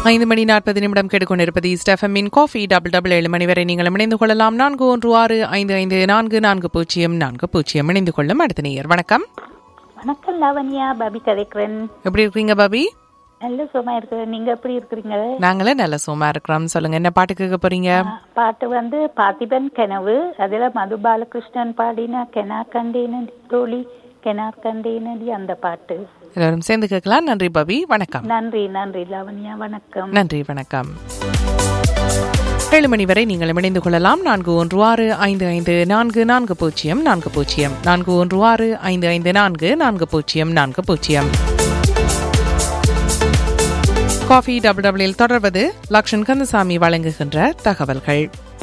ஐந்து மணி நாற்பது நிமிடம் கேட்டுக்கொண்டிருப்பது ஸ்டெஃபமின் காஃபி டபுள் டபுள் ஏழு மணி வரை நீங்கள் இணைந்து கொள்ளலாம் நான்கு ஒன்று ஆறு ஐந்து ஐந்து நான்கு நான்கு பூஜ்ஜியம் நான்கு பூஜ்ஜியம் இணைந்து கொள்ளும் அடுத்த நேயர் வணக்கம் வணக்கம் லாவண்யா பாபி கதைக்கிறேன் எப்படி இருக்கீங்க பாபி நல்ல சுகமா இருக்கிறேன் நீங்க எப்படி இருக்கிறீங்க நாங்களே நல்ல சும்மா இருக்கிறோம் சொல்லுங்க என்ன பாட்டு கேட்க போறீங்க பாட்டு வந்து பார்த்திபன் கனவு அதுல மது பாலகிருஷ்ணன் பாடின கெனா கண்டேனடி தோழி கெனா கண்டேனடி அந்த பாட்டு எல்லாரும் சேர்ந்து கேட்கலாம் நன்றி பாபி வணக்கம் நன்றி நன்றி லாவண்யா வணக்கம் நன்றி வணக்கம் ஏழு மணி வரை நீங்கள் இணைந்து கொள்ளலாம் நான்கு ஒன்று ஆறு ஐந்து ஐந்து நான்கு நான்கு பூஜ்ஜியம் நான்கு பூஜ்ஜியம் நான்கு ஒன்று ஆறு ஐந்து ஐந்து நான்கு நான்கு பூஜ்ஜியம் நான்கு பூஜ்ஜியம் காஃபி டபுள் டபுளில் தொடர்வது லக்ஷன் கந்தசாமி வழங்குகின்ற தகவல்கள்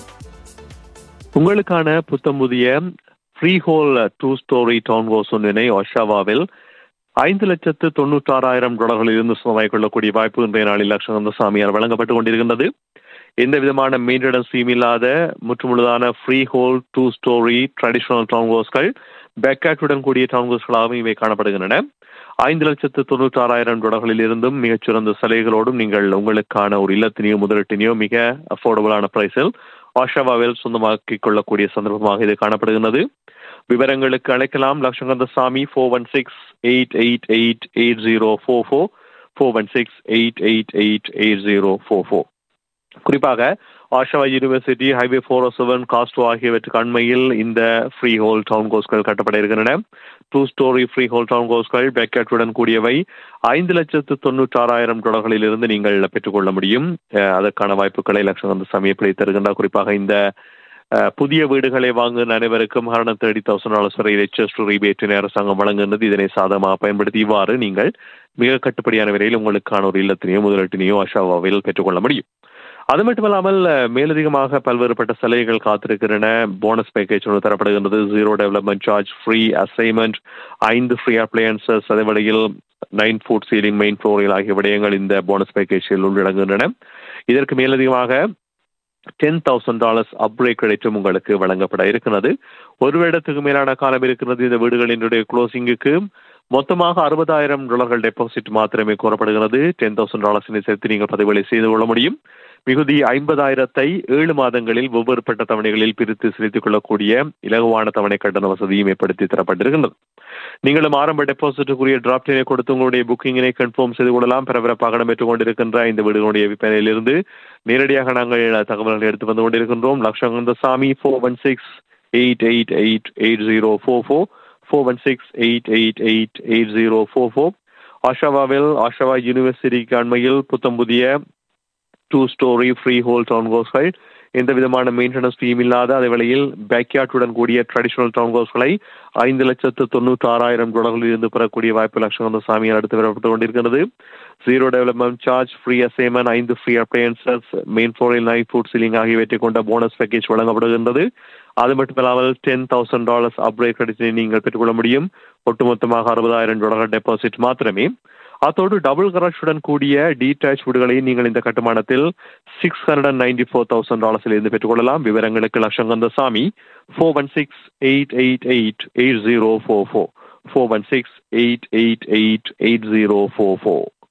உங்களுக்கான புத்தம் புதிய freehold two storey townhouse ஒன்றினை ஒஷாவாவில் ஐந்து லட்சத்து தொண்ணூற்றாறாயிரம் டாலர்களில் இருந்து சொந்தமாகிக் கொள்ளக்கூடிய வாய்ப்பு இன்றைய நாளில் லட்சகந்தசாமியால் வழங்கப்பட்டுக் கொண்டிருக்கின்றது எந்த விதமான மெயின்டெனன்ஸ் ஃபீம் இல்லாத முற்றுமுழுதான freehold two storey traditional டவுன் ஹவுஸ்கள் பேக்காட்டுடன் கூடிய டவுன் ஹவுஸ்களாகவும் இவை காணப்படுகின்றன ஐந்து லட்சத்து தொண்ணூற்றாறாயிரம் டாலர்களில் இருந்தும் மிகச்சிறந்த சலுகைகளோடும் நீங்கள் உங்களுக்கான ஒரு இல்லத்தினையோ முதலீட்டினையோ மிக அஃபோர்டபுளான பிரைஸில் ஆஷாவாவில் சொந்தமாக்கிக் கொள்ளக்கூடிய சந்தர்ப்பமாக இது காணப்படுகின்றது விவரங்களுக்கு அழைக்கலாம் லட்சங்கந்த சாமி four one six eight eight eight eight zero four four four one six eight eight eight eight zero four four குறிப்பாக Oshawa university highway four oh seven Costco ஆகியவற்றுக்கு அண்மையில் இந்த ஃப்ரீ ஹோல் டவுன் கோஸ்கள் கட்டப்பட இருக்கின்றன டூ ஸ்டோரி ஃப்ரீ ஹோல் டவுன் கோஸ்கள் பேக்கெட்டுடன் கூடியவை ஐந்து லட்சத்து தொண்ணூற்றாறாயிரம் டாலர்களில் இருந்து நீங்கள் பெற்றுக்கொள்ள முடியும் அஹ் அதற்கான வாய்ப்புகளை லட்சம் வந்து சமயப்படி தருகின்றார் குறிப்பாக இந்த அஹ், புதிய வீடுகளை வாங்குகிற அனைவருக்கும் ஹண்ட்ரட் தேர்ட்டி தௌசண்ட் டாலர்ஸ் வரை ஹெச்எஸ் டு ரீபேட்டினை அரசாங்கம் வழங்குகின்றது இதனை சாதகமாக பயன்படுத்தி இவ்வாறு நீங்கள் மிக கட்டுப்படியான விலையில் உங்களுக்கான ஒரு இல்லத்தினையோ முதலீட்டினையோ அஷாவாவில் பெற்றுக்கொள்ள முடியும் அது மட்டுமல்லாமல் அஹ், மேலதிகமாக பல்வேறுபட்ட சலுகைகள் காத்திருக்கின்றன போனஸ் பேக்கேஜ் ஒன்று தரப்படுகின்றது zero development charge free assignment ஐந்து ஃப்ரீ அப்ளையன்சஸ் அதே வழியில் நைன் ஃபுட் சீலிங் மெயின் ஃப்ளோரில் ஆகிய விடயங்கள் இந்த போனஸ் பேக்கேஜில் உள்ளடங்குகின்றன இதற்கு மேலதிகமாக டென் தௌசண்ட் டாலர்ஸ் அப்ரேக் கிடைத்தும் உங்களுக்கு வழங்கப்பட இருக்கிறது ஒரு வருடத்துக்கு மேலான காலம் இருக்கிறது இந்த வீடுகளினுடைய க்ளோசிங்குக்கு மொத்தமாக அறுபதாயிரம் டாலர்கள் டெபாசிட் மாத்திரமே கோரப்படுகிறது டென் தௌசண்ட் டாலர்ஸினை சேர்த்து நீங்கள் பதிவுகளை செய்து கொள்ள முடியும் மிகுதி ஐம்பதாயிரத்தை ஏழு மாதங்களில் வெவ்வேறுபட்ட தவணைகளில் பிரித்து செலுத்திக் கொள்ளக்கூடிய இலகுவான தவணை கட்டண வசதியும் ஏற்படுத்தி தரப்பட்டிருக்கின்றது நீங்களும் ஆரம்ப டெபாசிட்டுக்குரிய டிராப்டினை கொடுத்து உங்களுடைய புக்கிங்கினை கன்ஃபார்ம் செய்து கொள்ளலாம் பரபரப்பாக நடைபெற்றுக் கொண்டிருக்கின்ற இந்த வீடுகளுடைய விற்பனையிலிருந்து நேரடியாக நாங்கள் தகவல்களை எடுத்து வந்து கொண்டிருக்கின்றோம் லட்சங்கந்த சாமி four one six eight eight eight eight zero four four four one six eight eight eight eight zero four four ஆஷாவாவில் ஆஷாவா யூனிவர்சிட்டிக்கு அண்மையில் புத்தம் புதிய டூ ஸ்டோரி ஃப்ரீ ஹோல் டவுன் ஹவுஸ்கள் எந்த விதமான மெயின்டெனன்ஸ் ஃபீம் இல்லாத அதே வேளையில் பேக்யார்டுடன் கூடிய ட்ரெடிஷனல் டவுன் ஹவுஸ்களை ஐந்து லட்சத்து தொண்ணூற்றி ஆறாயிரம் டாலர்களில் இருந்து பெறக்கூடிய வாய்ப்பு லட்சம் சாமியார் அடுத்து வரப்பட்டு கொண்டிருக்கிறது zero development charge free assignment ஐந்து ஃப்ரீ அப்ளையன்சஸ் மெயின் ஃப்ளோரில் நைட் ஃபுட் சீலிங் ஆகியவற்றை கொண்ட போனஸ் பேக்கேஜ் வழங்கப்படுகின்றது அது மட்டுமில்லாமல் டென் தௌசண்ட் டாலர்ஸ் அப்ரேட் கிரெடிட்டினை நீங்கள் பெற்றுக்கொள்ள முடியும் ஒட்டுமொத்தமாக அறுபதாயிரம் டாலர் டெபாசிட் மாத்திரமே அத்தோடு டபுள் கராஜுடன் கூடிய டீடாச் வீடுகளை நீங்கள் இந்த கட்டுமானத்தில் six hundred and ninety four thousand டாலர்ஸில் இருந்து பெற்றுக்கொள்ளலாம் விவரங்களுக்கு லட்சங்கந்த சாமி four one six eight eight eight eight zero four four four one six eight eight eight eight zero four four